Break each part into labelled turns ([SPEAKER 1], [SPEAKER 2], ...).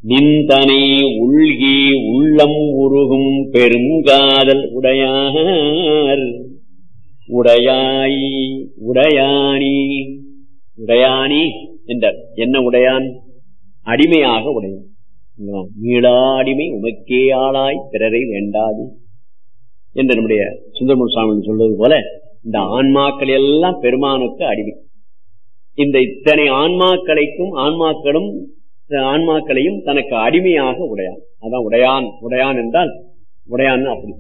[SPEAKER 1] நிந்தனை உள்கி உள்ளம் உருகும் பெருங்காதல் உடையார் உடையாய் உடையானி உடையானி என்றார் என்ன உடையான் அடிமையாக உடையான் மீளா அடிமை உமக்கே ஆளாய் பிறரை வேண்டாது என்று நம்முடைய சுந்தரமுரு சுவாமி சொல்வது போல இந்த ஆன்மாக்கள் எல்லாம் பெருமானுக்கு அடிமை இந்த இத்தனை ஆன்மாக்களைக்கும் ஆன்மாக்களும் ஆன்மாக்களையும் தனக்கு அடிமையாக உடையான் அதான் உடையான் உடையான் என்றால் உடையான் அப்படி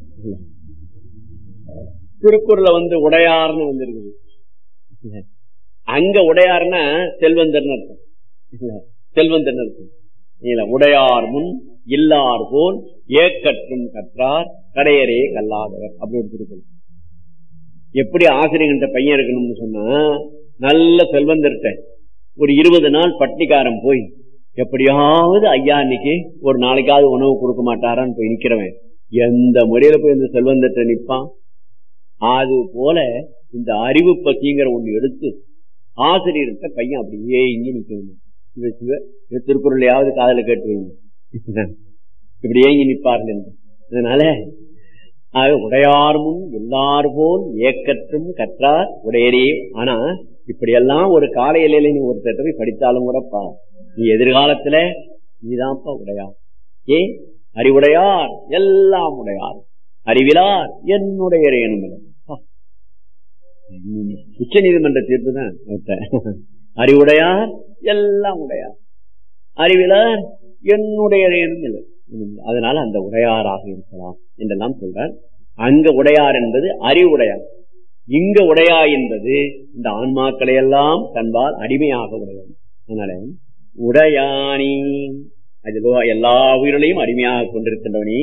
[SPEAKER 1] திருக்குறள வந்து உடையார்னு வந்திருக்குது அங்க உடையார்னா செல்வந்தர்னு அர்த்தம் செல்வந்தர்னு அர்த்தம் இல்ல உடையார் முன் இல்லார் போல் ஏக்கற்றும் கற்றார் கடையரே கல்லாதவர் அப்படி ஒரு திருக்குறள் எப்படி ஆசிரியர்கிட்ட பையன் இருக்கணும்னு சொன்னா நல்ல செல்வந்தர்கிட்ட ஒரு இருபது நாள் பட்டிக்காரன் போய் எப்படியாவது ஐயா இன்னைக்கு ஒரு நாளைக்காவது உணவு கொடுக்க மாட்டாரான்னு போய் நிக்கிறவன் எந்த முறையில போய் இந்த செல்வந்தத்தை நிற்பான் அது போல இந்த அறிவு பசிங்கிற ஒண்ணு எடுத்து ஆசிரியர்கிட்ட பையன் அப்படியே இங்கே நிக்கணும் திருக்குறளையாவது காதல கேட்டு வைங்க இப்படி ஏங்கி நிற்பார்கள் என்று அதனால ஆக உடையார் முன் எல்லார் போல் ஏக்கற்றும் கற்றார் உடையரே ஆனா இப்படியெல்லாம் ஒரு கால இலையில நீ ஒருத்தர் போய் படித்தாலும் கூடப்பா நீ எதிர்காலத்துல நீதான்ப்பா உடையார் ஏ அறிவுடையார் எல்லாம் உடையார் அறிவிலார் என்னுடைய உச்ச நீதிமன்ற தீர்ப்பு தான் அறிவுடையார் எல்லாம் உடையார் அறிவிலார் என்னுடைய அதனால அந்த உடையாராக இருக்கலாம் என்றெல்லாம் சொல்றார் அங்க உடையார் என்பது அறிவுடையார் இங்க உடையா என்பது இந்த ஆன்மாக்களை எல்லாம் தன்பால் அடிமையாக உடையவர் அதனால உடையானி அது எல்லா உயிர்களையும் அடிமையாக கொண்டிருக்கின்றவனி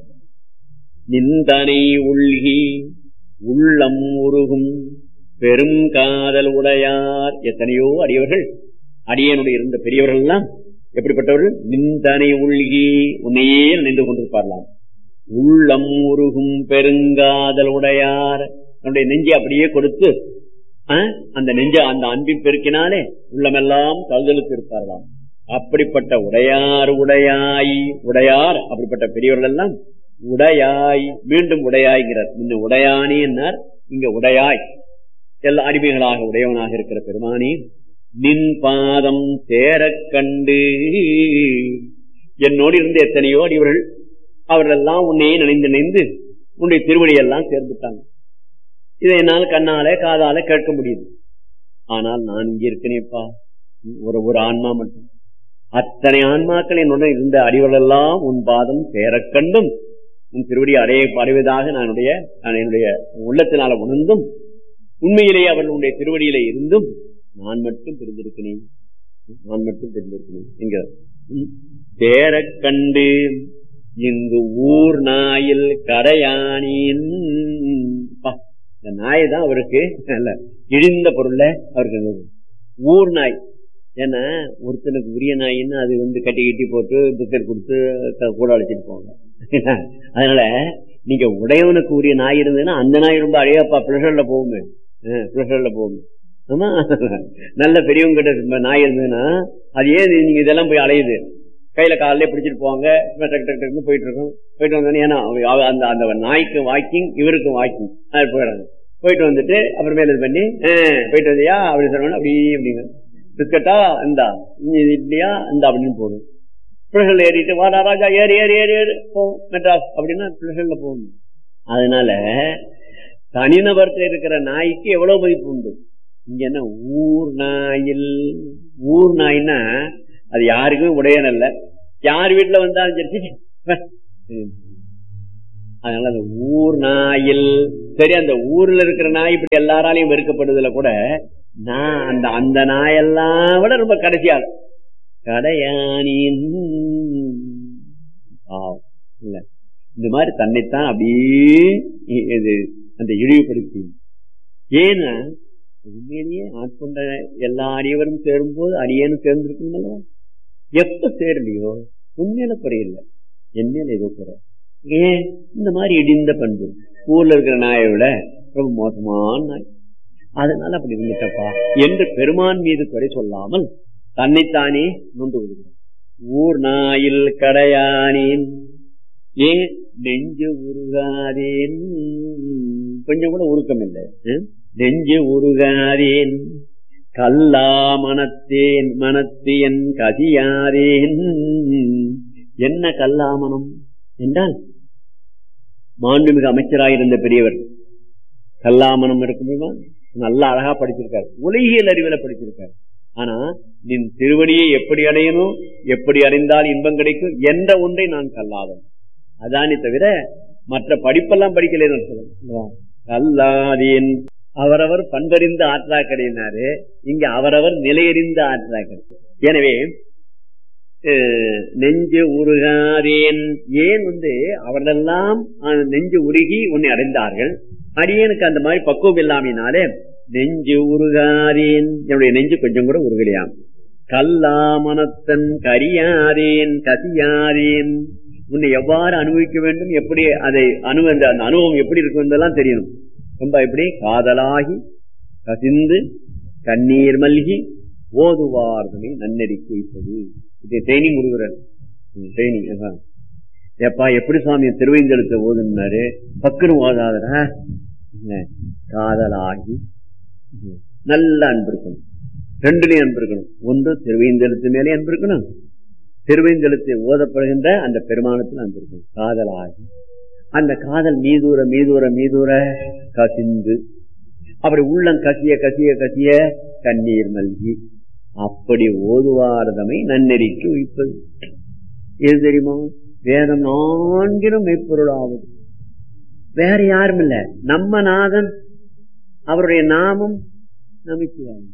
[SPEAKER 1] நிந்தனை உள்கி உள்ளம் உருகும் பெரும் காதல் உடையார் எத்தனையோ அடியவர்கள் அடியனுடைய இருந்த பெரியவர்கள் எல்லாம் எப்படிப்பட்டவர்கள் நிந்தனை உள்கி உன்னையே நினைந்து கொண்டிருப்பார்களாம் உள்ளம் உருகும் பெருங்காதல் உடையார் தன்னுடைய நெஞ்சை அப்படியே கொடுத்து அந்த நெஞ்ச அந்த அன்பின் பெருக்கினாலே உள்ளமெல்லாம் கல்தலுக்கு இருப்பார்களாம் அப்படிப்பட்ட உடையார் உடையாய் உடையார் அப்படிப்பட்ட பெரியவர்கள் எல்லாம் உடையாய் மீண்டும் உடையாய்கிறார் இந்த உடையானி என்னார் இங்க உடையாய் எல்லா அடிமைகளாக உடையவனாக இருக்கிற பெருமானி நின் பாதம் சேரக் கண்டு என்னோடு இருந்த எத்தனையோ அடிவர்கள் அவர்களெல்லாம் உன்னையே நினைந்து நினைந்து உன்னுடைய திருவடியெல்லாம் சேர்ந்துட்டாங்க இதை என்னால் கண்ணால காதால கேட்க முடியுது ஆனால் நான் இங்க இருக்கனேப்பா ஒரு ஒரு ஆன்மா மட்டும் அத்தனை ஆன்மாக்கள் என்னுடன் இருந்த அடிவர்கள் எல்லாம் உன் பாதம் சேரக் கண்டும் உன் திருவடி அடைய அடைவதாக நான் என்னுடைய உள்ளத்தினால உணர்ந்தும் உண்மையிலேயே அவர்களுடைய திருவடியில இருந்தும் நான் மட்டும் தெரிந்திருக்கிறேன் நான் மட்டும் தெரிந்திருக்கிறேன் என்கிறார் சேர கண்டு இங்கு ஊர் நாயில் கடையானின் இந்த நாய் தான் அவருக்கு அல்ல இழிந்த பொருள்ல அவருக்கு ஊர் நாய் ஏன்னா ஒருத்தனுக்கு உரிய நாயின்னு அது வந்து கட்டி கட்டி போட்டு பிஸ்கட் கொடுத்து கூட அழைச்சிட்டு போவாங்க அதனால நீங்க உடையவனுக்கு உரிய நாய் இருந்ததுன்னா அந்த நாய் ரொம்ப அழையாப்பா பிளஷர்ல போகுமே பிளஷர்ல போகுமே ஆமா நல்ல பெரியவங்க கிட்ட நாய் இருந்ததுன்னா அது ஏன் நீங்க இதெல்லாம் போய் அலையுது கையில காலிலே பிடிச்சிட்டு போவாங்க டக்கு டக்கு டக்குன்னு போயிட்டு இருக்கோம் போயிட்டு வந்தோன்னே ஏன்னா அந்த அந்த நாய்க்கு வாக்கிங் இவருக்கும் வாக்கிங் அது போயிடாங்க போயிட்டு வந்துட்டு அப்புறமே இது பண்ணி போயிட்டு வந்தியா அப்படி சொல்லணும் அப்படி அப்படிங்க பிஸ்கட்டா இந்தா இட்லியா இந்தா அப்படின்னு போடும் பிள்ளைகள் ஏறிட்டு வாடா ராஜா ஏறி ஏறி ஏறி ஏறி போகும் மெட்ராஸ் அப்படின்னா பிள்ளைகள்ல போகணும் அதனால தனிநபர்கிட்ட இருக்கிற நாய்க்கு எவ்வளவு மதிப்பு உண்டு இங்க என்ன ஊர் நாயில் ஊர் நாய்னா அது யாருக்குமே உடையன் அல்ல யார் வீட்டுல வந்தாலும் சரி அதனால அந்த ஊர் நாயில் சரி அந்த ஊர்ல இருக்கிற நாய் இப்படி எல்லாராலையும் வெறுக்கப்படுதுல கூட நான் அந்த அந்த நாயெல்லாம் விட ரொம்ப கடைசியா கடையானின் இல்ல இந்த மாதிரி தன்னைத்தான் அப்படியே இது அந்த இழிவுபடுத்தி ஏன்னா உண்மையிலேயே ஆட்கொண்ட எல்லா அடியவரும் சேரும் போது அடியேனும் சேர்ந்திருக்குங்களா எப்ப சேரலையோ உண்மையில குறையில்லை என் மேல ஏதோ குறை ஏன் இந்த மாதிரி இடிந்த பண்பு ஊர்ல இருக்கிற நாயை விட ரொம்ப மோசமான நாய் அதனால அப்படி இருந்துட்டப்பா என்று பெருமான் மீது குறை சொல்லாமல் தன்னைத்தானே நொந்து விடுகிறார் ஊர் நாயில் கடையானேன் ஏன் நெஞ்சு உருகாதேன் கொஞ்சம் கூட உருக்கம் இல்லை அஹ்? நெஞ்சு உருகாதேன் கல்லா மனத்தேன் மனத்தியன் கதியாதேன் என்ன கல்லாமனம் என்றால் மாண்புமிகு அமைச்சராயிருந்த பெரியவர் கல்லாமனம் இருக்குமா நல்லா அழகா படிச்சிருக்காரு உலகியல் அறிவில படிச்சிருக்காரு ஆனா நின் திருவடியை எப்படி அடையணும் எப்படி அறிந்தால் இன்பம் கிடைக்கும் என்ற ஒன்றை நான் கல்லாதன் அதானே தவிர மற்ற படிப்பெல்லாம் படிக்கலைன்னு சொல்லுவேன் கல்லாதேன் அவரவர் பண்பறிந்த ஆற்றாக்கடையினாரு இங்க அவரவர் நிலையறிந்த ஆற்றாக்கடை எனவே அஹ், நெஞ்சு உருகாதேன் ஏன் வந்து அவர்களெல்லாம் அஹ், நெஞ்சு உருகி உன்னை அடைந்தார்கள் அடியனுக்கு அந்த மாதிரி பக்குவம் இல்லாமையினாலே நெஞ்சு உருகாதேன் என்னுடைய நெஞ்சு கொஞ்சம் கூட உருகலையாம் கல்லாமனத்தன் கரியாதேன் கசியாதேன் உன்னை எவ்வாறு அனுபவிக்க வேண்டும் எப்படி அதை அனு அந்த அந்த அனுபவம் எப்படி இருக்கும் என்பதெல்லாம் தெரியணும் ரொம்ப எப்படி காதலாகி கசிந்து கண்ணீர் மல்கி ஓதுவார்களை நன்னெறிக்கு வைப்பது இது தேனி முருகரன் தேனி அதான் ஏப்பா எப்படி சுவாமி திருவைந்தெழுத்த ஓதுனாரு பக்குன்னு ஓதாதரா இல்ல, காதலாகி நல்ல அன்பு இருக்கணும் ரெண்டுலயும் அன்பு இருக்கணும் ஒன்று திருவைந்தெழுத்து மேலே அன்பு இருக்கணும் திருவைந்தெழுத்து ஓதப்படுகின்ற அந்த பெருமானத்தில் அன்பு இருக்கணும் காதலாகி அந்த காதல் மீதூர மீதூர மீதூர கசிந்து அப்படி உள்ளம் கசிய கசிய கசிய கண்ணீர் மல்கி அப்படி ஓதுவாரதமை நன்னெறிக்கு வைப்பது எது தெரியுமா வேதம் நான்கிலும் மெய்ப்பொருளாவது வேற யாரும் இல்ல நம்ம நாதன் அவருடைய நாமம் நமச்சிவாயம்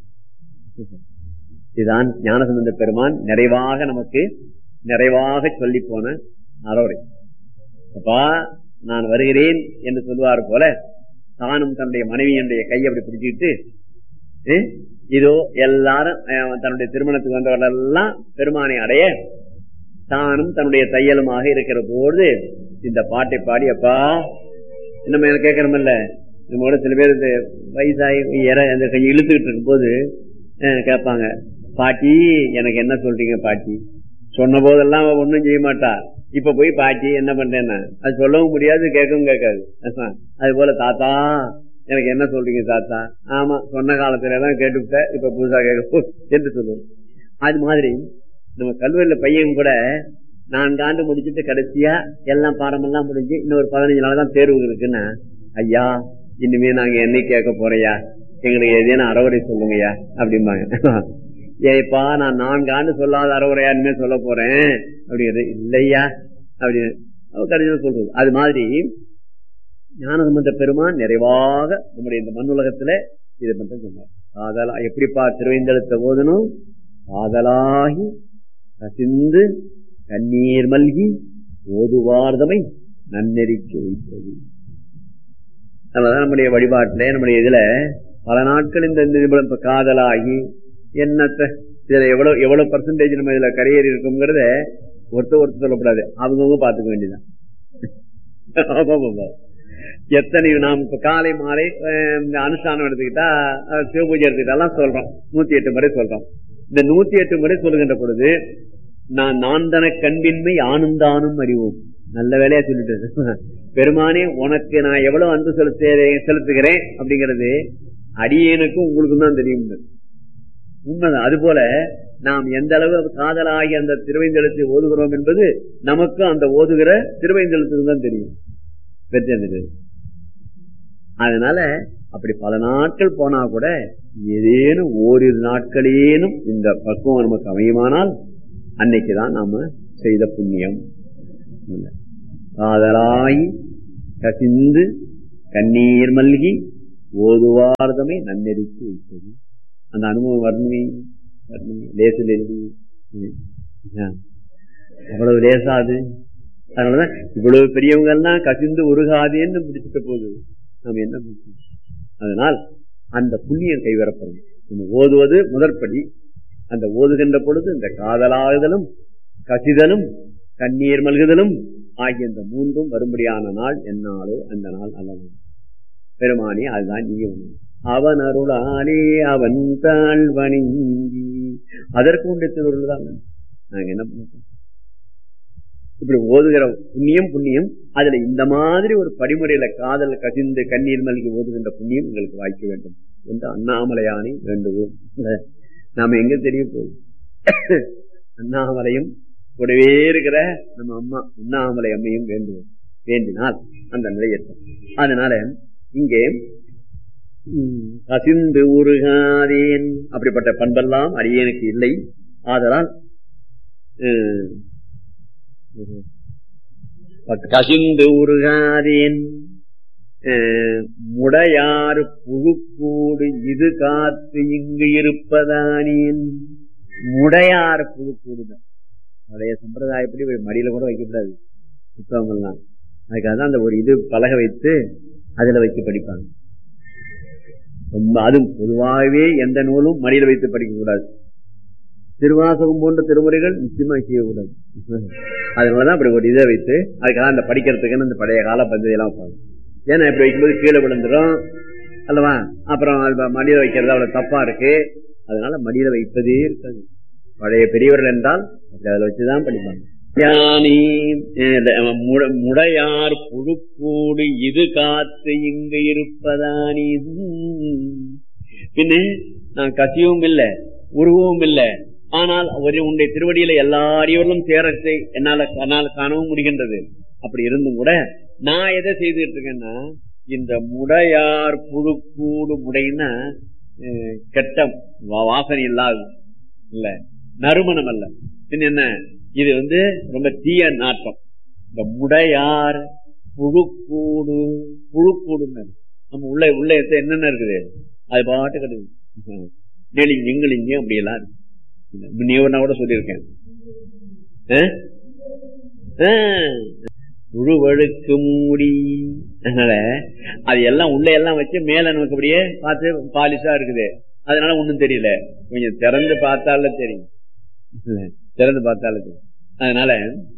[SPEAKER 1] இதுதான் ஞானசம்பந்த பெருமான் நிறைவாக நமக்கு நிறைவாக சொல்லி போன அறவுரை அப்பா நான் வருகிறேன் என்று சொல்லுவார் போல தானும் தன்னுடைய மனைவியினுடைய கையை அப்படி பிடிச்சிட்டு "ஏ, இதோ எல்லாரும் அஹ், தன்னுடைய திருமணத்துக்கு வந்தவர்கள் எல்லாம் பெருமானை அடைய தானும் தன்னுடைய தையலுமாக இருக்கிற போது இந்த பாட்டை பாடி அப்பா நம்ம எனக்கு கேட்கறோமில்ல நம்ம கூட சில பேர் இந்த வயசாகி இற இந்த கொஞ்சம் இழுத்துக்கிட்டு இருக்கும்போது அஹ், கேட்பாங்க பாட்டி எனக்கு என்ன சொல்றீங்க பாட்டி சொன்ன போதெல்லாம் அவ ஒண்ணும் செய்ய மாட்டா இப்ப போய் பாட்டி என்ன பண்றேன்னா அது சொல்லவும் முடியாது கேட்கவும் கேட்காது அஹ், அது போல தாத்தா எனக்கு என்ன சொல்றீங்க தாத்தா ஆமா சொன்ன காலத்துல எல்லாம் கேட்டுவிட்ட இப்ப புதுசா கேட்க என்று சொல்லுவோம் அது மாதிரி நம்ம கல்லூரியில பையன் கூட நான்கு ஆண்டு முடிச்சுட்டு கடைசியா எல்லாம் பாடமெல்லாம் முடிஞ்சு இன்னொரு பதினஞ்சு நாள் தான் தேர்வு இருக்குன்னா ஐயா இனிமே நாங்க என்னை கேட்க போறையா எங்களுக்கு ஏதேனும் அறவுரை சொல்லுங்கய்யா அப்படிம்பாங்க ஏப்பா நான் நான்கு ஆண்டு சொல்லாத அறவுரையா இனிமே சொல்ல போறேன் அப்படிங்கிறது இல்லையா அப்படின்னு அவ கடைசியில் சொல்றது அது மாதிரி ஞானசம்பந்த பெருமான் நிறைவாக நம்முடைய இந்த மண்ணுலகத்துல இதை மட்டும் சொன்னார் காதலா எப்படிப்பா திருவைந்தெழுத்த ஓதணும் காதலாகி கசிந்து கண்ணீர் மல்கி ஓதுவார்தமை நன்னெறிக்கு வைப்பது அதனாலதான் நம்முடைய வழிபாட்டுல நம்முடைய இதுல பல நாட்கள் இந்த இந்த நிமிடம் இப்ப காதலாகி என்னத்த இதுல எவ்வளவு எவ்வளவு பர்சன்டேஜ் நம்ம இதுல கரையேறி இருக்குங்கிறத ஒருத்தர் ஒருத்தர் சொல்லக்கூடாது அவங்கவுங்க பாத்துக்க வேண்டியதான் ஆமா, ஆமா. எத்தனை நாம் இப்ப காலை மாலை அஹ், இந்த அனுஷ்டானம் எடுத்துக்கிட்டா அஹ், சிவபூஜை எடுத்துக்கிட்டாலாம் சொல்றோம் நூத்தி எட்டு முறை சொல்றோம் இந்த நூத்தி எட்டு முறை சொல்லுகின்ற பொழுது நான் நான் தன கண்பின்மை ஆனந்தானும் அறிவோம் நல்ல வேலையா சொல்லிட்டு பெருமானே உனக்கு நான் எவ்வளவு அன்பு செலுத்துகிறேன் செலுத்துகிறேன் அப்படிங்கிறது அடியேனுக்கும் உங்களுக்கும் தான் தெரியும் உண்மைதான் அதுபோல நாம் எந்த அளவு காதலாகி அந்த திருவைந்தெழுத்தை ஓதுகிறோம் என்பது நமக்கு அந்த ஓதுகிற திருவைந்தெழுத்துக்கு தான் தெரியும் பெற்றது அதனால அப்படி பல நாட்கள் போனா கூட ஏதேனும் ஓரிரு நாட்களேனும் இந்த பக்குவம் நமக்கு அமையுமானால் அன்னைக்குதான் நாம செய்த புண்ணியம் இல்ல. காதலாய் கசிந்து கண்ணீர் மல்கி ஓதுவார்தமை நன்னெறிக்கு வைத்தது அந்த அனுபவம் வரணுமே வரணுமே லேசில் எழுதி அவ்வளவு லேசாது அதனாலதான் இவ்வளவு பெரியவங்க எல்லாம் கசிந்து உருகாதேன்னு பிடிச்சிட்ட போது நாம் என்ன பண்றோம் அதனால் அந்த புண்ணியம் கைவரப்படும் நம்ம ஓதுவது முதற்படி அந்த ஓதுகின்ற பொழுது இந்த காதலாகுதலும் கசிதலும் கண்ணீர் மல்குதலும் ஆகிய இந்த மூன்றும் வரும்படியான நாள் என்னாலோ அந்த நாள் அல்லது பெருமானே அதுதான் நீங்க ஒண்ணு அவன் அருளாலே அவன் தாழ் வணங்கி அதற்கு உண்டு திருவுருள் தான் நாங்க என்ன பண்ணுவோம் இப்படி ஓதுகிற புண்ணியம் புண்ணியம் அதுல இந்த மாதிரி ஒரு படிமுறையில காதல் கசிந்து கண்ணீர் மல்கி ஓதுகின்ற புண்ணியம் எங்களுக்கு வாய்க்க வேண்டும் என்று அண்ணாமலையானை வேண்டுவோம் நாம எங்க தெரிய போகுது அண்ணாமலையும் கூடவே இருக்கிற நம்ம அம்மா அண்ணாமலை அம்மையும் வேண்டுவோம் வேண்டினால் அந்த நிலை ஏற்படும் அதனால இங்கே கசிந்து உருகாதேன் அப்படிப்பட்ட பண்பெல்லாம் அடியனுக்கு இல்லை ஆதலால் கசிந்து உருகாதேன் முடையாறு புழுக்கூடு இது காத்து இங்கு இருப்பதானேன் முடையாறு புழுக்கூடுதான் பழைய சம்பிரதாயப்படி மடியில கூட வைக்கக்கூடாது புத்தகங்கள்லாம் அதுக்காக தான் அந்த ஒரு இது பலக வைத்து அதுல வச்சு படிப்பாங்க ரொம்ப அதுவும் பொதுவாகவே எந்த நூலும் மடியில வைத்து படிக்க கூடாது திருவாசகம் போன்ற திருமுறைகள் நிச்சயமா செய்யக்கூடாது அதனாலதான் அப்படி ஒரு இதை வைத்து அதுக்காக அந்த படிக்கிறதுக்குன்னு அந்த பழைய கால பந்ததியெல்லாம் வைப்பாங்க ஏன்னா இப்படி வைக்கும்போது கீழே விழுந்துடும் அல்லவா அப்புறம் மடியில வைக்கிறது அவ்வளவு தப்பா இருக்கு அதனால மடியில வைப்பதே இருக்காது பழைய பெரியவர்கள் என்றால் அதில் வச்சுதான் படிப்பாங்க முடையார் புழுக்கூடு இது காத்து இங்கு இருப்பதானி பின்ன நான் கசியவும் இல்லை உருவவும் இல்லை ஆனால் ஒரு உன்னுடைய திருவடியில எல்லா அடியோர்களும் சேரத்தை என்னால என்னால் காணவும் முடிகின்றது அப்படி இருந்தும் கூட நான் எதை செய்துட்டு இருக்கேன்னா இந்த முடையார் புழுக்கூடு முடைன்னா கெட்ட வாசனை இல்லாது இல்ல நறுமணம் அல்ல பின் என்ன இது வந்து ரொம்ப தீய நாட்டம் இந்த முடையார் புழுக்கூடு புழுக்கூடுன்னு நம்ம உள்ள உள்ள என்னென்ன இருக்குது அது பாட்டு கிடையாது நெளிஞ்சு எங்களிஞ்சு அப்படியெல்லாம் இருக்கு நீ ஒன்னா கூட சொல்லியிருக்கேன் புழுவழுக்கு மூடி அதனால அது எல்லாம் உள்ள எல்லாம் வச்சு மேல நமக்கு அப்படியே பார்த்து பாலிஷா இருக்குது அதனால ஒண்ணும் தெரியல கொஞ்சம் திறந்து பார்த்தால தெரியும் திறந்து பார்த்தாலும் தெரியும் அதனால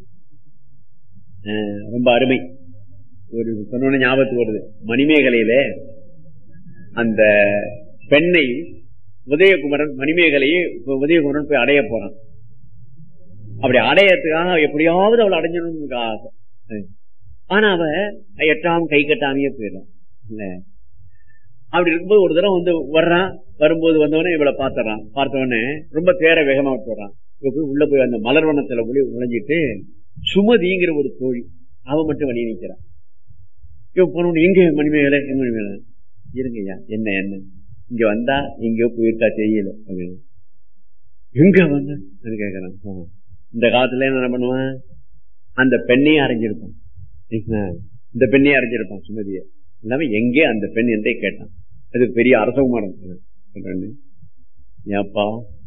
[SPEAKER 1] ரொம்ப அருமை ஒரு சொன்ன ஞாபகத்துக்கு வருது மணிமேகலையில அந்த பெண்ணை உதயகுமரன் மணிமேகலையை உதயகுமரன் போய் அடைய போறான் அப்படி அடையறதுக்காக எப்படியாவது அவளை அடைஞ்சணும்னு ஆசை ஆனா அவ எட்டாம் கை கட்டாமையே போயிடும் இல்ல அப்படி இருக்கும்போது ஒரு தடவை வந்து வர்றான் வரும்போது வந்தவொடனே இவளை பார்த்துறான் பார்த்தவொடனே ரொம்ப தேர வேகமா விட்டுறான் போய் உள்ள போய் அந்த மலர்வனத்துல போய் நுழைஞ்சிட்டு சுமதிங்கிற ஒரு தோழி அவ மட்டும் வழி நிற்கிறான் இவன் போன எங்க மணிமேகலை எங்க மணிமேகலை இருங்கய்யா என்ன என்ன இங்க வந்தா எங்கயோ போயிருக்கா தெரியல அப்படின்னு எங்க வந்த கேக்குறான் இந்த காலத்துல என்ன பண்ணுவான் அந்த பெண்ணையே அரைஞ்சிருப்பான் இந்த பெண்ணையே அரைஞ்சிருப்பான் சுமதிய இல்லாம எங்கே அந்த பெண் என்றே கேட்டான் அது பெரிய அரசகுமாரன் ஏப்பா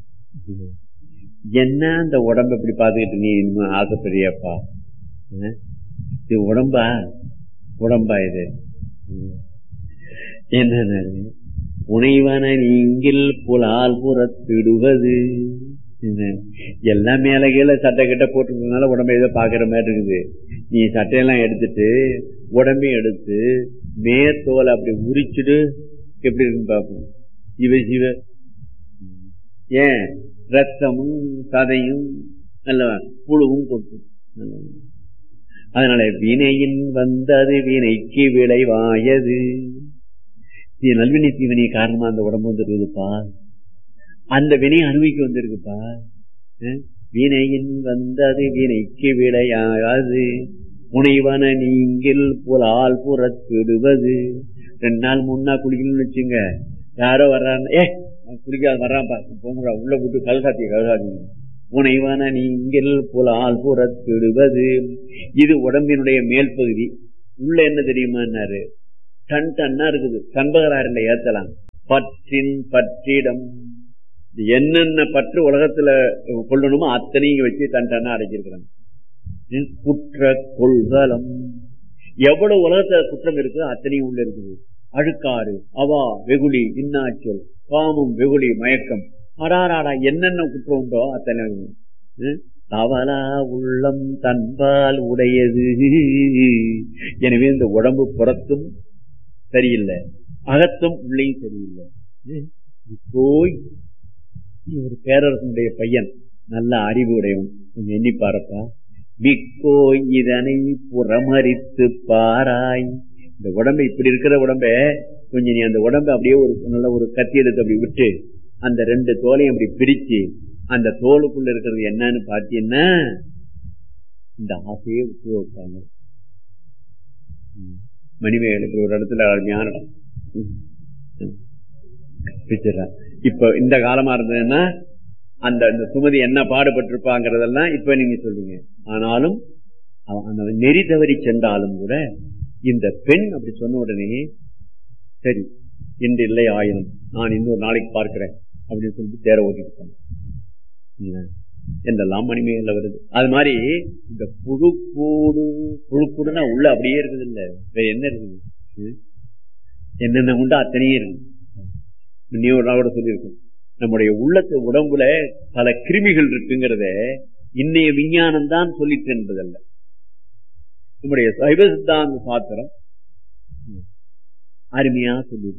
[SPEAKER 1] என்ன அந்த உடம்ப இப்படி பாத்துக்கிட்டு நீ இன்னும் ஆசைப்படுறியப்பா இது உடம்பா உடம்பா இது என்ன உணைவன நீங்கில் புலால் புறத்திடுவது எல்லாம் மேல கீழே சட்டை கிட்ட போட்டுருந்ததுனால உடம்ப ஏதோ பாக்குற மாதிரி இருக்குது நீ சட்டையெல்லாம் எடுத்துட்டு உடம்பையும் எடுத்து மேத்தோலை அப்படி உரிச்சுட்டு எப்படி இருக்குன்னு பார்ப்போம் சிவ சிவ ஏன் ரத்தமும் சதையும் நல்ல புழுவும் கொட்டும் அதனால வினையின் வந்தது வினைக்கு விளைவாயது நல்வினை தீவினை காரணமா அந்த உடம்பு வந்துருக்குதுப்பா அந்த வினை அனுபவிக்க வந்திருக்குப்பா வினையின் வந்தது வினைக்கு விளையாது முனைவன நீங்கள் புலால் புறத்திடுவது ரெண்டு நாள் முன்னா குளிக்கணும்னு வச்சுங்க யாரோ வர்றாங்க ஏ குளிக்காத வர்றான்ப்பா போங்கடா உள்ள போட்டு கல்சாத்திய கல்சாத்தி உனைவன நீங்கள் புலால் புறத்திடுவது இது உடம்பினுடைய மேல் பகுதி உள்ள என்ன தெரியுமான்னாரு டன் டன்னா இருக்குது கண்பகராரில் ஏத்தலாம் பற்றின் பற்றிடம் என்னென்ன பற்று உலகத்துல கொள்ளணுமோ அத்தனையும் வச்சு டன் டன்னா அடைச்சிருக்கிறாங்க குற்ற கொள்கலம் எவ்வளவு உலகத்துல குற்றம் இருக்குதோ அத்தனையும் உள்ள இருக்குது அழுக்காறு அவா வெகுளி இன்னாச்சொல் காமம் வெகுளி மயக்கம் அடாராடா என்னென்ன குற்றம் உண்டோ அத்தனை தவலா உள்ளம் தன்பால் உடையது எனவே இந்த உடம்பு புறத்தும் சரியில்லை அகத்தும் உள்ளேயும் சரியில்லை போய் ஒரு பேரரசனுடைய பையன் நல்ல அறிவு உடையவன் கொஞ்சம் எண்ணி பாருப்பா மிக்கோ இதனை புறமரித்து பாராய் இந்த உடம்பு இப்படி இருக்கிற உடம்ப கொஞ்சம் நீ அந்த உடம்பை அப்படியே ஒரு நல்ல ஒரு கத்தி எடுத்து அப்படி விட்டு அந்த ரெண்டு தோலையும் அப்படி பிரிச்சு அந்த தோலுக்குள்ள இருக்கிறது என்னன்னு பார்த்தீங்கன்னா இந்த ஆசையே விட்டு வைப்பாங்க மணிமேகலுக்கு ஒரு இடத்துல அருமையான இடம் பிடிச்சிடறான் இப்ப இந்த காலமா இருந்ததுன்னா அந்த அந்த சுமதி என்ன பாடுபட்டிருப்பாங்கிறதெல்லாம் இப்ப நீங்க சொல்றீங்க ஆனாலும் அந்த நெறி தவறி சென்றாலும் கூட இந்த பெண் அப்படி சொன்ன உடனே சரி இன்று இல்லை ஆயிரம் நான் இன்னொரு நாளைக்கு பார்க்கிறேன் அப்படின்னு சொல்லிட்டு தேர ஓட்டிட்டு என்றெல்லாம் மணிமேகல வருது அது மாதிரி இந்த புழுக்கூடு புழுக்கூடுனா உள்ள அப்படியே இருக்குது இல்ல வேற என்ன இருக்குது என்னென்ன உண்டு அத்தனையே இருக்குது நீ ஒரு நாளோட சொல்லியிருக்கோம் நம்முடைய உள்ளத்து உடம்புல பல கிருமிகள் இருக்குங்கிறத இன்னைய விஞ்ஞானம் தான் சொல்லிட்டு என்பதல்ல நம்முடைய சைவ சித்தாந்த சாத்திரம் அருமையா சொல்லியிருக்கு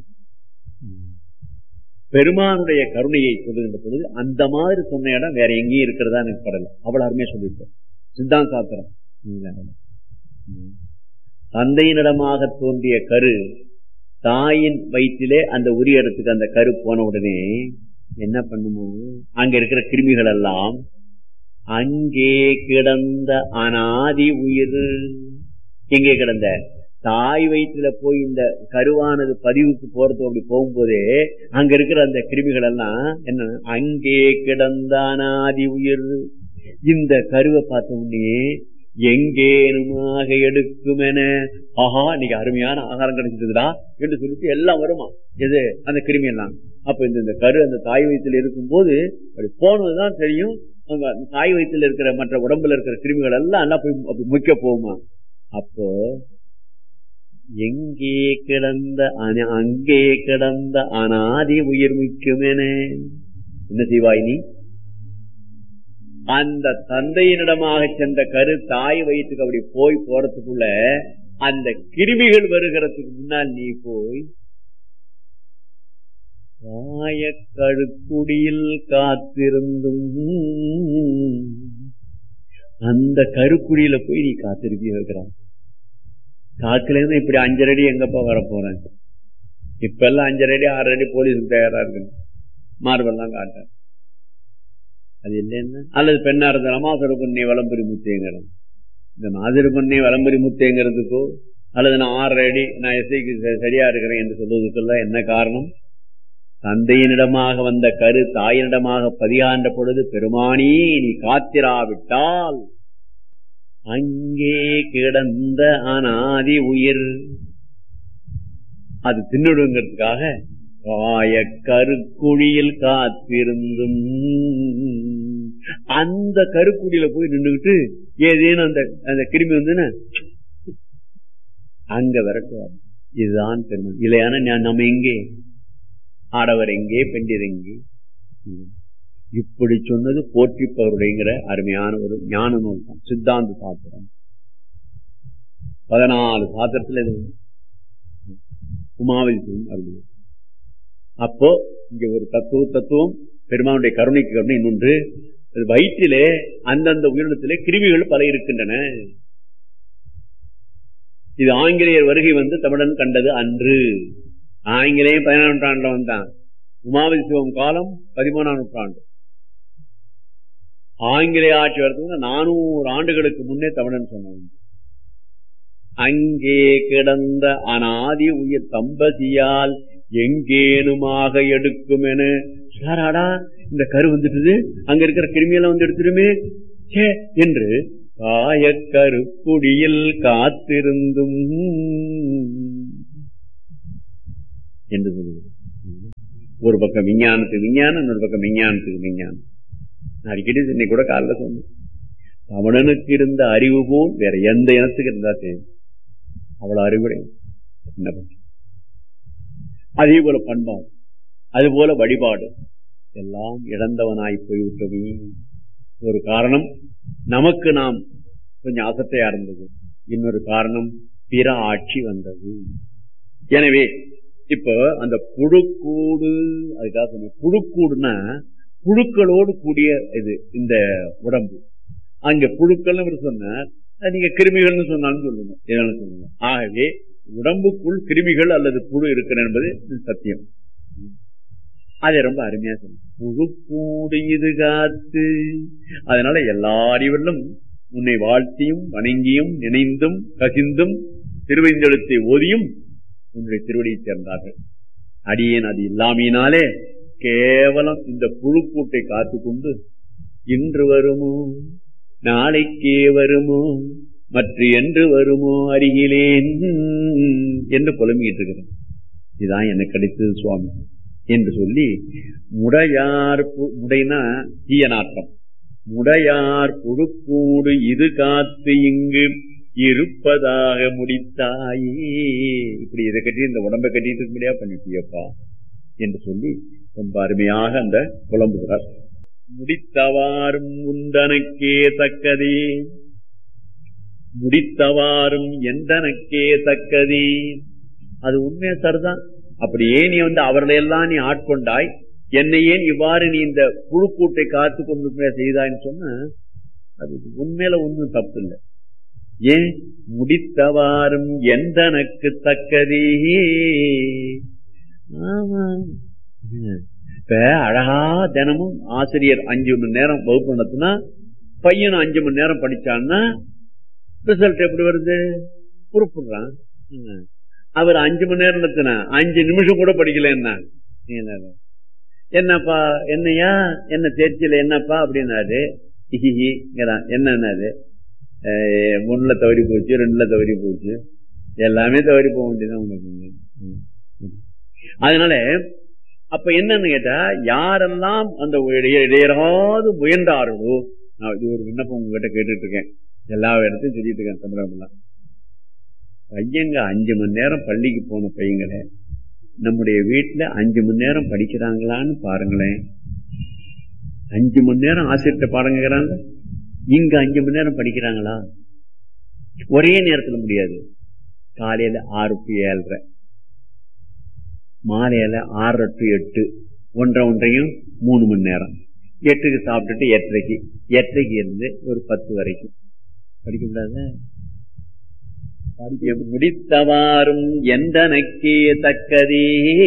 [SPEAKER 1] பெருமானுடைய கருணையை சொல்லுகின்ற பொழுது அந்த மாதிரி சொன்ன இடம் வேற எங்கேயும் இருக்கிறதா எனக்கு படல அவ்வளவு அருமையா சொல்லியிருக்கேன் சித்தாந்த சாத்திரம் தந்தையினிடமாக தோன்றிய கரு தாயின் வயிற்றிலே அந்த உரிய இடத்துக்கு அந்த கரு போன உடனே என்ன பண்ணுமோ அங்க இருக்கிற கிருமிகள் எல்லாம் அங்கே கிடந்த அனாதி உயிர் எங்கே கிடந்த தாய் வயிற்றுல போய் இந்த கருவானது பதிவுக்கு போறது அப்படி போகும்போதே அங்க இருக்கிற அந்த கிருமிகள் எல்லாம் என்ன அங்கே கிடந்த அனாதி உயிர் இந்த கருவை பார்த்த உடனே எங்கேனுமாக எடுக்கும் என ஆஹா இன்னைக்கு அருமையான ஆகாரம் கிடைச்சிட்டுதா என்று சொல்லிட்டு எல்லாம் வருமா எது அந்த கிருமி எல்லாம் அப்ப இந்த இந்த கரு அந்த தாய் வயிற்றுல இருக்கும் போது அப்படி போனதுதான் தெரியும் அங்க தாய் வயிற்றுல இருக்கிற மற்ற உடம்புல இருக்கிற கிருமிகள் எல்லாம் எல்லாம் போய் அப்படி முக்க போகுமா அப்போ எங்கே கிடந்த அங்கே கிடந்த அனாதி உயிர் முக்கியமென என்ன செய்வாய் நீ அந்த தந்தையினிடமாக சென்ற கரு தாய் வயிற்றுக்கு அப்படி போய் போறதுக்குள்ள அந்த கிருமிகள் வருகிறதுக்கு முன்னால் நீ போய் காய கழுக்குடியில் காத்திருந்தும் அந்த கருக்குடியில போய் நீ காத்திருக்கி இருக்கிறான் காக்குல இருந்து இப்படி அஞ்சரை அடி எங்கப்பா வர போறேன் இப்ப எல்லாம் அஞ்சரை அடி ஆறு அடி போலீஸுக்கு தயாரா இருக்கு மார்பெல்லாம் காட்ட அது இல்லைன்னா அல்லது பெண்ணா இருந்த ரமாசுர பொண்ணை வளம்புரி முத்தேங்கிறோம் இந்த நாதிர பொண்ணை வளம்புரி முத்தேங்கிறதுக்கோ அல்லது நான் ஆறரை அடி நான் எஸ்ஐக்கு சரியா இருக்கிறேன் என்று சொல்வதற்கெல்லாம் என்ன காரணம் தந்தையினிடமாக வந்த கரு தாயினிடமாக பதியாண்ட பொழுது பெருமானி நீ காத்திராவிட்டால் அங்கே கிடந்த அனாதி உயிர் அது தின்னுடுங்கிறதுக்காக காய கருக்குழியில் காத்திருந்தும் அந்த கருக்குடியில போய் நின்றுகிட்டு ஏதேனும் அந்த அந்த கிருமி வந்துன்னு அங்க விரட்டுவார் இதுதான் பெருமை இல்லையான நம்ம எங்கே ஆடவர் எங்கே பெண்டிர் எங்கே இப்படி சொன்னது போற்றிப்பவருடையங்கிற அருமையான ஒரு ஞான நூல் தான் சித்தாந்த சாத்திரம் பதினாலு சாத்திரத்துல இது உமாவதி அருள் அப்போ இங்க ஒரு தத்துவ தத்துவம் பெருமானுடைய கருணைக்கு கருணை இன்னொன்று வயிற்றிலே அந்தந்த உயிரினத்திலே கிருமிகள் பல இருக்கின்றன இது ஆங்கிலேயர் வருகை வந்து தமிழன் கண்டது அன்று ஆங்கிலேயம் பதினாறு நூற்றாண்டுல வந்தான் உமாவதி சிவம் காலம் பதிமூணாம் நூற்றாண்டு ஆங்கிலேய ஆட்சி வரதுக்கு நானூறு ஆண்டுகளுக்கு முன்னே தமிழன் சொன்னாங்க அங்கே கிடந்த அனாதி உயிர் தம்பதியால் எங்கேனுமாக எடுக்கும் என சாராடா இந்த கரு வந்துட்டுது அங்க இருக்கிற கிருமியெல்லாம் வந்து எடுத்துருமே சே என்று காயக்கரு குடியில் காத்திருந்தும் என்று சொல்லுவது ஒரு பக்கம் விஞ்ஞானத்துக்கு விஞ்ஞானம் இன்னொரு பக்கம் விஞ்ஞானத்துக்கு விஞ்ஞானம் அடிக்கடி இன்னைக்கு கூட காலைல சொன்னேன் தமிழனுக்கு இருந்த அறிவு போல் வேற எந்த இனத்துக்கு இருந்தா தெரியும் அவ்வளவு அறிவுரை என்ன பண்ற அதே போல பண்பாடு அது போல வழிபாடு எல்லாம் இழந்தவனாய் போய்விட்டது ஒரு காரணம் நமக்கு நாம் கொஞ்சம் அசத்தையா இருந்தது இன்னொரு காரணம் பிற ஆட்சி வந்தது எனவே இப்போ அந்த புழுக்கூடு அதுக்காக சொன்ன புழுக்கூடுனா
[SPEAKER 2] புழுக்களோடு கூடிய இது இந்த உடம்பு அங்க புழுக்கள்னு சொன்னார் அது நீங்க கிருமிகள்னு சொன்னாலும் சொல்லுங்க எதாலும் சொல்லுங்க ஆகவே உடம்புக்குள் கிருமிகள் அல்லது புழு இருக்கிற என்பது சத்தியம் அதை ரொம்ப அருமையா சொன்ன புழு கூடு இது காத்து அதனால எல்லாரிவர்களும் உன்னை வாழ்த்தியும் வணங்கியும் நினைந்தும் கசிந்தும் திருவைந்தெழுத்தை ஓதியும் உன்னுடைய திருவடியை சேர்ந்தார்கள் அடியேன் அது இல்லாமையினாலே கேவலம் இந்த புழுக்கூட்டை காத்துக்கொண்டு இன்று வருமோ நாளைக்கே வருமோ மற்ற என்று வருமோ அருகிலேன் என்று புலம்பிக்கிட்டு இருக்கிறேன் இதுதான் எனக்கு கிடைத்தது சுவாமி என்று சொல்லி முடையார் முடைனா தீய நாட்டம் முடையார் புழுக்கூடு இது காத்து இங்கு இருப்பதாக முடித்தாயே இப்படி இதை கட்டி இந்த உடம்பை கட்டிட்டு இருக்கும்படியா பண்ணிட்டியப்பா என்று சொல்லி ரொம்ப அருமையாக அந்த புலம்புகிறார் முடித்தவாறும் உண்டனக்கே தக்கதே முடித்தவாறும் எந்தனக்கே தக்கதே அது உண்மையா சரிதான் அப்படியே நீ வந்து அவர்களையெல்லாம் நீ ஆட்கொண்டாய் என்னை ஏன் இவ்வாறு நீ இந்த புழுக்கூட்டை காத்து கொண்டு செய்தாய்ன்னு சொன்ன அது உண்மையில ஒன்றும் தப்பு இல்லை ஏன் முடித்தவாறும் எந்தனக்கு தக்கதே ஆமா இப்ப அழகா தினமும் ஆசிரியர் அஞ்சு மணி நேரம் வகுப்பு நடத்தினா பையனும் அஞ்சு மணி நேரம் படிச்சான்னா ரிசல்ட் எப்படி வருது குறிப்பிடுறான் அவர் அஞ்சு மணி நேரம் நடத்தினா அஞ்சு நிமிஷம் கூட படிக்கல என்ன என்னப்பா என்னையா என்ன தேர்ச்சியில என்னப்பா அப்படின்னாரு என்னன்னாரு ஒண்ணுல தவறி போச்சு ரெண்டுல தவறி போச்சு எல்லாமே தவறி போக வேண்டியதான் உங்களுக்கு அதனால அப்ப என்னன்னு கேட்டா யாரெல்லாம் அந்த இடையராது முயன்றார்களோ நான் இது ஒரு விண்ணப்பம் உங்ககிட்ட கேட்டுட்டு இருக்கேன் எல்லா இடத்தையும் சொல்லிட்டு இருக்கேன் தமிழகம்லாம் பையங்க அஞ்சு மணி நேரம் பள்ளிக்கு போன பையங்களை நம்முடைய வீட்டுல அஞ்சு மணி நேரம் படிக்கிறாங்களான்னு பாருங்களேன் அஞ்சு மணி நேரம் ஆசிரியர்கிட்ட பாடங்கிறாங்க இங்க அஞ்சு மணி நேரம் படிக்கிறாங்களா ஒரே நேரத்துல முடியாது காலையில ஆறு டு ஏழரை மாலையில ஆறு டு எட்டு ஒன்றரை ஒன்றையும் மூணு மணி நேரம் எட்டுக்கு சாப்பிட்டுட்டு எட்டரைக்கு எட்டரைக்கு இருந்து ஒரு பத்து வரைக்கும் படிக்க கூடாது முடித்தவாறும் எந்தனக்கே தக்கதே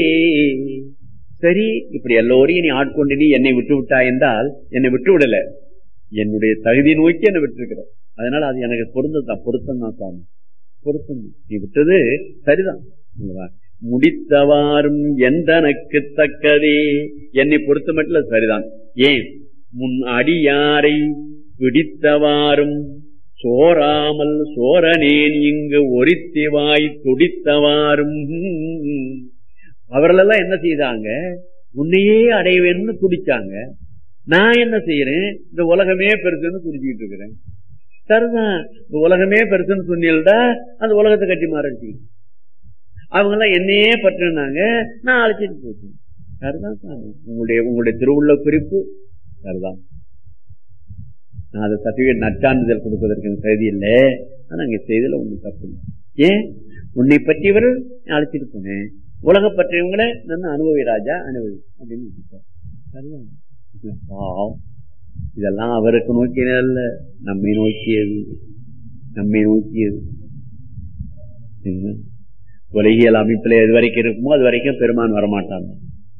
[SPEAKER 2] சரி இப்படி எல்லோரையும் நீ ஆட்கொண்டு நீ என்னை விட்டு விட்டா என்றால் என்னை விட்டு விடல என்னுடைய தகுதி நோக்கி என்னை விட்டுருக்கிற அதனால அது எனக்கு பொருந்ததான் பொருத்தம் தான் சாமி பொருத்தம் நீ விட்டது சரிதான் முடித்தவாறும் எந்தனக்கு தக்கதே என்னை பொறுத்த மட்டும் சரிதான் ஏன் முன் அடியாரை பிடித்தவாறும் சோராமல் சோரனேன் இங்கு ஒரித்திவாய் துடித்தவாறும் அவர்களெல்லாம் என்ன செய்தாங்க உன்னையே அடைவேன்னு துடிச்சாங்க நான் என்ன செய்யறேன் இந்த உலகமே பெருசுன்னு துடிச்சுக்கிட்டு இருக்கிறேன் சரிதான் இந்த உலகமே பெருசுன்னு சொன்னீங்கடா அந்த உலகத்தை கட்டி மாறிச்சு அவங்க எல்லாம் என்னையே பற்றினாங்க நான் அழைச்சிட்டு போச்சேன் சரிதான் சாமி உங்களுடைய உங்களுடைய திருவுள்ள குறிப்பு சரிதான் நான் அதை சர்டிபிகேட் நற்சான்றிதழ் கொடுப்பதற்கு தகுதி இல்லை ஆனா அங்க செய்தல ஒண்ணு தப்பு இல்லை ஏன் உன்னை பற்றியவர் அழைச்சிட்டு போனேன் உலக பற்றியவங்கள நான் அனுபவி ராஜா அனுபவி அப்படின்னு சரிதான் பாவம் இதெல்லாம் அவருக்கு நோக்கியதல்ல நம்மை நோக்கியது நம்மை நோக்கியது உலகியல் அமைப்புல எது வரைக்கும் இருக்குமோ அது வரைக்கும் பெருமான் வரமாட்டாங்க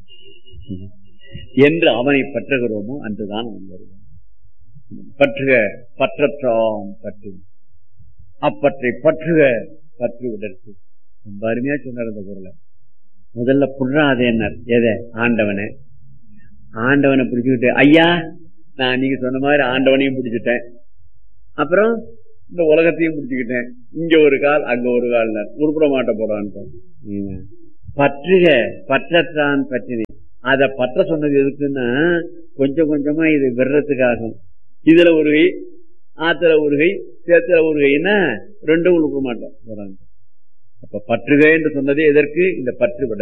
[SPEAKER 2] என்று அவனை பற்றுகிறோமோ அன்றுதான் அவன் வருவான் பற்றுக பற்றற்றாம் பற்று அப்பற்றை பற்றுக பற்று உடற்கு ரொம்ப அருமையா சொன்னார் அந்த பொருளை முதல்ல புடுறாதே என்ன எதை ஆண்டவனை ஆண்டவனை பிடிச்சுக்கிட்டு ஐயா நான் நீங்க சொன்ன மாதிரி ஆண்டவனையும் பிடிச்சிட்டேன் அப்புறம் இந்த உலகத்தையும் பிடிச்சுக்கிட்டேன் இங்க ஒரு கால் அங்க ஒரு கால் உருப்பிட மாட்ட போறான்னு பற்றுக பற்றத்தான் பற்றினேன் அத பற்ற சொன்னது எதுக்குன்னா கொஞ்சம் கொஞ்சமா இது விடுறதுக்காகும் இதுல ஒரு கை ஆத்துல ஒரு கை சேத்துல ஒரு கைன்னா ரெண்டும் உருப்பிட மாட்டோம் போறாங்க அப்ப பற்றுக என்று சொன்னதே எதற்கு இந்த பற்று விட